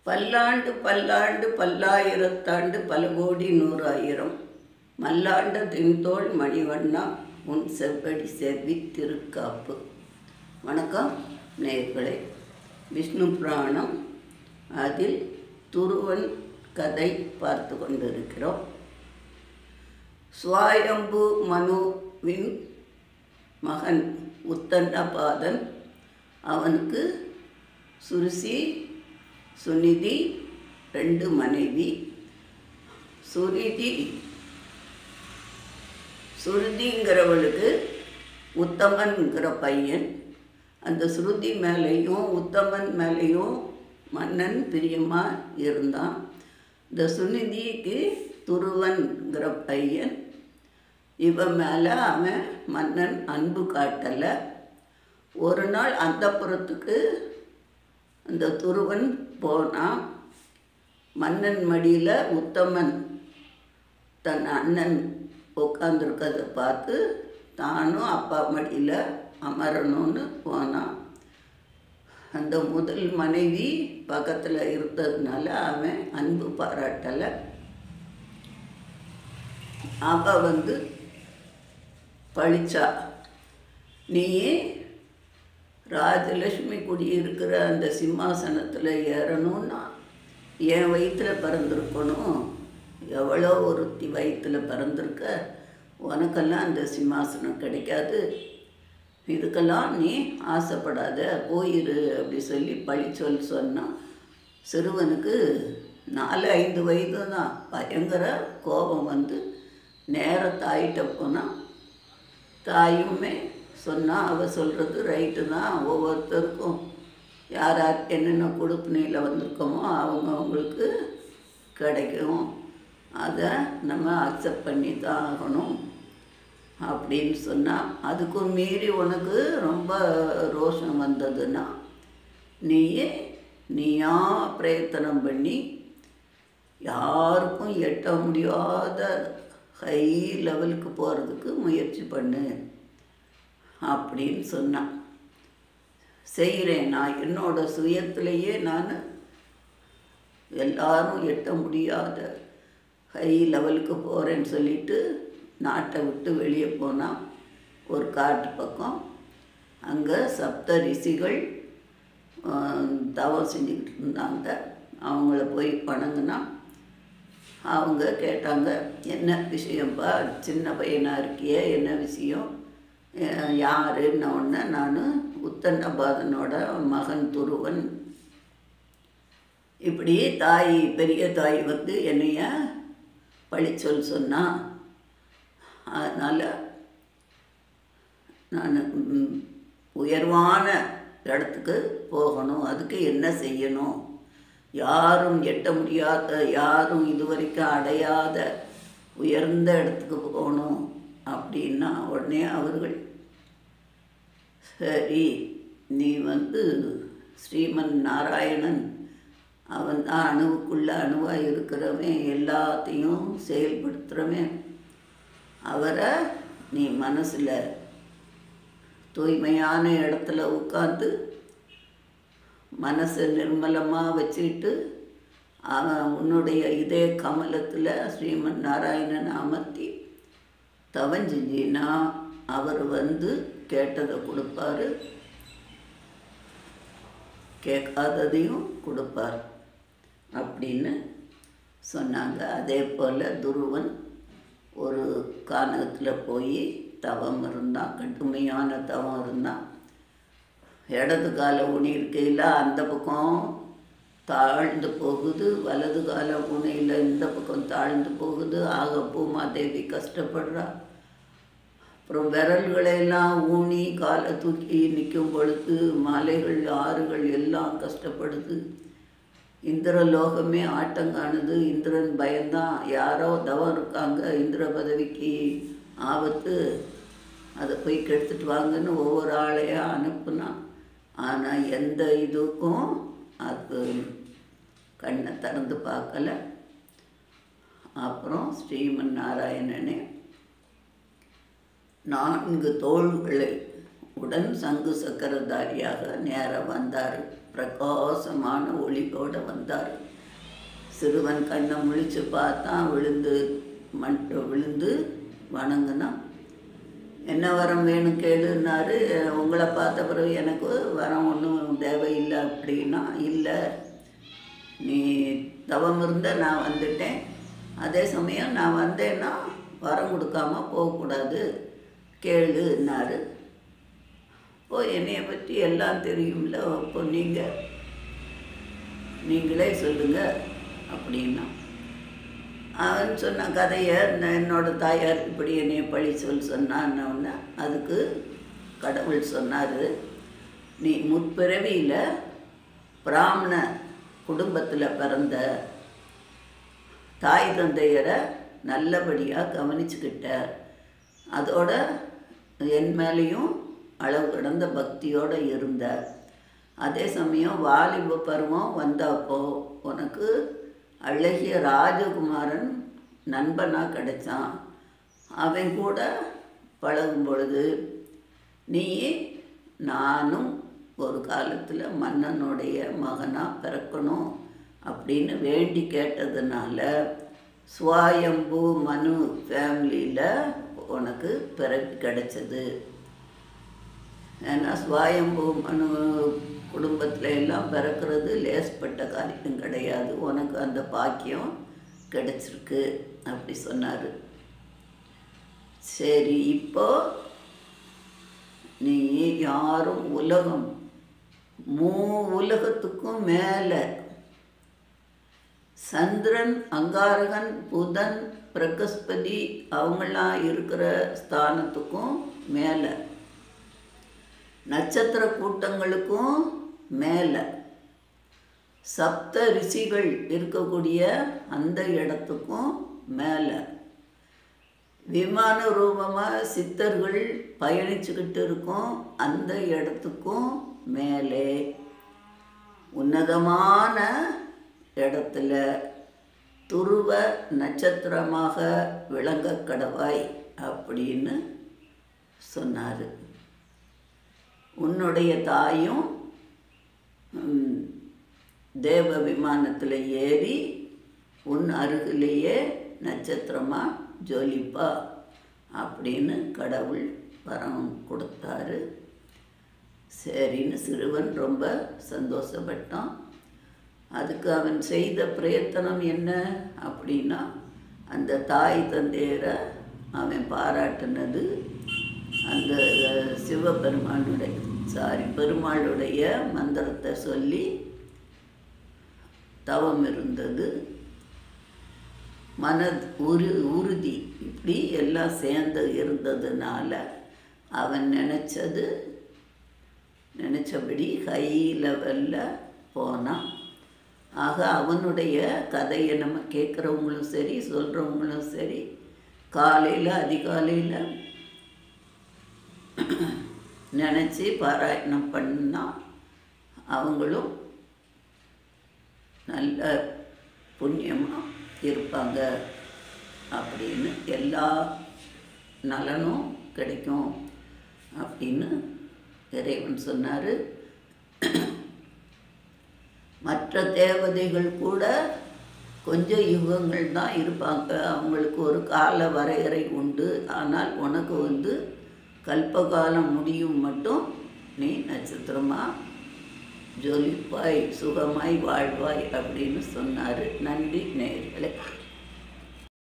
பல்லாண்டு பல்லாண்டு பல்லாயிரத்தாண்டு பல கோடி நூறாயிரம் மல்லாண்ட தின்தோள் மணிவண்ணா உன் செவ்வடி செவ்வி திருக்காப்பு வணக்கம் நேயர்களே விஷ்ணு புராணம் அதில் துருவன் கதை பார்த்து கொண்டிருக்கிறோம் சுவாயம்பு மனுவின் மகன் உத்தண்டபாதன் அவனுக்கு சுருசி சுனிதி ரெண்டு மனைவி சுருதி சுருதிங்கிறவளுக்கு உத்தமன்கிற பையன் அந்த சுருதி மேலேயும் உத்தமன் மேலேயும் மன்னன் பிரியமாக இருந்தான் இந்த சுனிதிக்கு துருவன்கிற பையன் இவன் மேலே அவன் மன்னன் அன்பு காட்டலை ஒரு நாள் அந்த புறத்துக்கு அந்த துருவன் போனான் மன்னன் மடியில் உத்தமன் தன் அண்ணன் உட்காந்துருக்கதை பார்த்து தானும் அப்பா மடியில் அமரணும்னு போனான் அந்த முதல் மனைவி பக்கத்தில் இருந்ததுனால அவன் அன்பு பாராட்டலை அவள் வந்து பழிச்சா நீ ராஜலட்சுமி குடியிருக்கிற அந்த சிம்மாசனத்தில் ஏறணும்னா என் வயிற்றில் பிறந்திருக்கணும் எவ்வளோ ஒருத்தி வயிற்றில் பிறந்திருக்க உனக்கெல்லாம் அந்த சிம்மாசனம் கிடைக்காது இதுக்கெல்லாம் நீ ஆசைப்படாத போயிரு அப்படி சொல்லி பழி சொல் சொன்னான் சிறுவனுக்கு நாலு ஐந்து வயது தான் பயங்கர கோபம் வந்து நேர தாயிட்ட போனால் தாயுமே சொன்னால் அவள் சொல்கிறது ரைட்டு தான் ஒவ்வொருத்தருக்கும் யார் யார் என்னென்ன கொடுப்பினையில் வந்திருக்கோமோ அவங்க அவங்களுக்கு கிடைக்கும் அதை நம்ம அக்செப்ட் பண்ணி தான் ஆகணும் அப்படின்னு சொன்னால் அதுக்கும் மீறி உனக்கு ரொம்ப ரோஷம் வந்ததுன்னா நீயே நீயா பிரயத்தனம் பண்ணி யாருக்கும் எட்ட முடியாத ஹை லெவலுக்கு போகிறதுக்கு முயற்சி பண்ணு அப்படின்னு சொன்னான் செய்கிறேன் நான் என்னோட சுயத்திலேயே நான் எல்லாரும் எட்ட முடியாத ஹை லெவலுக்கு போகிறேன்னு சொல்லிட்டு நாட்டை விட்டு வெளியே போனான் ஒரு காட்டு பக்கம் அங்கே சப்த ரிஷிகள் தவம் செஞ்சுக்கிட்டு இருந்தாங்க அவங்கள போய் வணங்கினா அவங்க கேட்டாங்க என்ன விஷயம்ப்பா சின்ன பையனாக இருக்கியே என்ன விஷயம் யாருன்ன உடனே நான் உத்தண்டபாதனோட மகன் துருவன் இப்படி தாய் பெரிய தாய் வந்து என்னைய பழிச்சொல் சொன்னா அதனால் நான் உயர்வான இடத்துக்கு போகணும் அதுக்கு என்ன செய்யணும் யாரும் எட்ட முடியாத யாரும் இதுவரைக்கும் அடையாத உயர்ந்த இடத்துக்கு போகணும் அப்படின்னா உடனே அவர்கள் சரி நீ வந்து ஸ்ரீமன் நாராயணன் அவன் தான் அணுவுக்குள்ள அணுவாக இருக்கிறவன் எல்லாத்தையும் செயல்படுத்துகிறவன் அவரை நீ மனசில் தூய்மையான இடத்துல உட்காந்து மனசை நிர்மலமாக வச்சுக்கிட்டு அவன் உன்னுடைய இதே கமலத்தில் ஸ்ரீமன் நாராயணன் அமர்த்தி தவஞ்செஞ்சினா அவர் வந்து கேட்டதை கொடுப்பாரு கேட்காததையும் கொடுப்பார் அப்படின்னு சொன்னாங்க அதே போல் துருவன் ஒரு கானகத்தில் போய் தவம் இருந்தான் கடுமையான தவம் இருந்தான் இடது கால ஊனி இருக்கையில் அந்த பக்கம் தாழ்ந்து போகுது வலது கால ஊனையில் இந்த பக்கம் தாழ்ந்து போகுது ஆக பூமாதேவி கஷ்டப்படுறா அப்புறம் விரல்களையெல்லாம் ஊனி காலை தூக்கி நிற்கும் பொழுது மலைகள் ஆறுகள் எல்லாம் கஷ்டப்படுது இந்திரலோகமே ஆட்டம் காணுது இந்திரன் பயந்தான் யாரோ தவம் இருக்காங்க இந்திர பதவிக்கு ஆபத்து அதை போய் கெடுத்துட்டு வாங்கன்னு ஒவ்வொரு ஆளையாக அனுப்புனான் ஆனால் எந்த இதுக்கும் அது கண்ணை திறந்து பார்க்கல அப்புறம் ஸ்ரீமன் நாராயணனே நான்கு தோள்களை உடன் சங்கு சக்கரதாரியாக நேர வந்தார் பிரகாசமான ஒளியோடு வந்தார் சிறுவன் கண்ணை முழிச்சு பார்த்தான் விழுந்து மண் விழுந்து வணங்கினான் என்ன வரம் வேணும் கேளுன்னாரு உங்களை பார்த்த பிறகு எனக்கு வரம் ஒன்றும் தேவையில்லை அப்படின்னா இல்லை நீ தவம் இருந்த நான் வந்துட்டேன் அதே சமயம் நான் வந்தேன்னா வரம் கொடுக்காம போகக்கூடாது கேளுன்னாரு ஓ என்னைய பற்றி எல்லாம் தெரியும்ல அப்போ நீங்கள் நீங்களே சொல்லுங்க அப்படின்னா அவன் சொன்ன கதையை நான் என்னோட தாயார் இப்படி என்னைய பழி சொல் சொன்னான்னு அதுக்கு கடவுள் சொன்னார் நீ முற்பிறவியில் பிராமண குடும்பத்தில் பிறந்த தாய் தந்தையரை நல்லபடியாக கவனிச்சுக்கிட்ட அதோட என் மேலேயும் அளவு கடந்த பக்தியோடு இருந்த அதே சமயம் வாலிப பருவம் வந்தப்போ உனக்கு அழகிய ராஜகுமாரன் நண்பனாக கிடைச்சான் அவன் கூட பழகும் பொழுது நீ நானும் ஒரு காலத்தில் மன்னனுடைய மகனாக பிறக்கணும் அப்படின்னு வேண்டி கேட்டதுனால சுவாயம்பு மனு ஃபேமிலியில் உனக்கு பிறகு கிடைச்சது ஏன்னா சுவாயம்பு மனு குடும்பத்தில் எல்லாம் பிறக்கிறது லேஸ்பட்ட காரியம் கிடையாது உனக்கு அந்த பாக்கியம் கிடைச்சிருக்கு அப்படி சொன்னார் சரி இப்போ நீ யாரும் உலகம் மூ உலகத்துக்கும் மேலே சந்திரன் அங்காரகன் புதன் பிரகஸ்பதி அவங்களாம் இருக்கிற ஸ்தானத்துக்கும் மேலே நட்சத்திர கூட்டங்களுக்கும் மேலே சப்த ரிஷிகள் இருக்கக்கூடிய அந்த இடத்துக்கும் மேலே விமான ரூபமாக சித்தர்கள் பயணிச்சுக்கிட்டு இருக்கும் அந்த இடத்துக்கும் மேலே உன்னதமான இடத்துல துருவ நட்சத்திரமாக விளங்க கடவாய் அப்படின்னு சொன்னார் உன்னுடைய தாயும் ம், தேவ விமானத்தில் ஏறி உன் அருகிலேயே நட்சத்திரமாக ஜொலிப்பா அப்படின்னு கடவுள் வரம் கொடுத்தாரு சரின்னு சிறுவன் ரொம்ப சந்தோஷப்பட்டான் அதுக்கு அவன் செய்த பிரயத்தனம் என்ன அப்படின்னா அந்த தாய் தந்தையரை அவன் பாராட்டினது அந்த சிவபெருமானுடைய சாரி பெருமாளுடைய மந்திரத்தை சொல்லி தவம் இருந்தது மன உரு உறுதி இப்படி எல்லாம் சேர்ந்து இருந்ததுனால அவன் நினச்சது நினச்சபடி ஹை லெவலில் போனான் ஆக அவனுடைய கதையை நம்ம கேட்குறவங்களும் சரி சொல்கிறவங்களும் சரி காலையில் அதிகாலையில் நினச்சி பாராயணம் பண்ணால் அவங்களும் நல்ல புண்ணியமாக இருப்பாங்க அப்படின்னு எல்லா நலனும் கிடைக்கும் அப்படின்னு இறைவன் சொன்னார் மற்ற தேவதைகள் கூட கொஞ்சம் யுகங்கள் தான் இருப்பாங்க அவங்களுக்கு ஒரு கால வரையறை உண்டு ஆனால் உனக்கு வந்து கல்பகாலம் முடியும் மட்டும் நீ நட்சத்திரமாக ஜொலிப்பாய் சுகமாய் வாழ்வாய் அப்படின்னு சொன்னார் நன்றி நேயர்களே